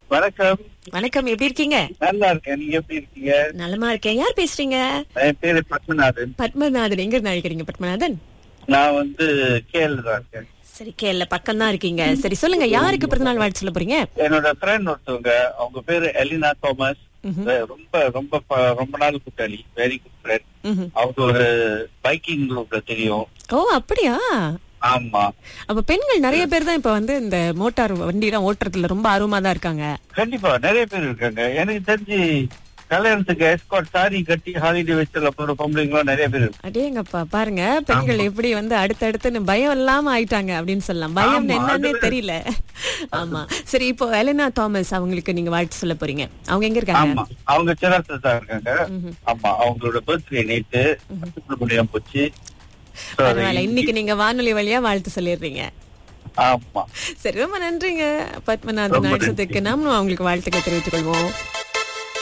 வணக்கம் வணக்கம் எப்படி இருக்கீங்க நல்லா இருக்கேன் நீங்க எப்படி இருக்கீங்க நலமா இருக்கேன் யார் பேசுறீங்க என் பேரு பத்மநாதன் பத்மநாதன் எங்க இருந்து அழைக்கிறீங்க பத்மநாதன் நான் வந்து கேள்வி தான் இருக்கேன் சரி கேள்ல பக்கம் தான் இருக்கீங்க சரி சொல்லுங்க யாருக்கு பிறந்தநாள் வாழ்த்து சொல்ல போறீங்க என்னோட ஃப்ரெண்ட் ஒருத்தவங்க அவங்க பேரு எலினா தாமஸ் ரொம்ப ரொம்ப ப- ரொம்ப நாள் கூட்டாளி வெரி குட் ஃப்ரெண்ட் ம்ஹும். அவங்க ஒரு பைக்கிங் குரூப்ல தெரியும் ஓ அப்படியா ஆமா அப்ப பெண்கள் நிறைய பேர் தான் இப்ப வந்து இந்த மோட்டார் வண்டி எல்லாம் ஓட்டுறதுல ரொம்ப ஆர்வமா தான் இருக்காங்க கண்டிப்பா நிறைய பேர் இருக்காங்க எனக்கு தெரிஞ்சு கல்யாணத்துக்கு எஸ்காட் சாரி கட்டி ஹாலிடே வச்சுல போற பொம்பளைங்களும் நிறைய பேர் இருக்காங்க அடேங்கப்பா பாருங்க பெண்கள் எப்படி வந்து அடுத்தடுத்துன்னு பயம் இல்லாம ஆயிட்டாங்க அப்படின்னு சொல்லலாம் பயம் ஆமா, என்னன்னே அது- தெரியல ஆமா சரி இப்போ எலினா தாமஸ் அவங்களுக்கு நீங்க வாழ்த்து சொல்ல போறீங்க அவங்க எங்க இருக்காங்க ஆமா அவங்க சிரத்துல தான் இருக்காங்க ஆமா அவங்களோட பர்த்டே நேத்து முடியாம போச்சு So, அது பரவாயில்ல இன்னைக்கு நீங்க வானொலி வழியா வாழ்த்து சொல்லிடுறீங்க ஆமா சரி ரொம்ப நன்றிங்க பத்மநாதன் ரொம்ப நன்றி. அடிச்சதுக்கு நாமளும் அவங்களுக்கு வாழ்த்துக்கள் தெரிவித்துக் கொள்வோம்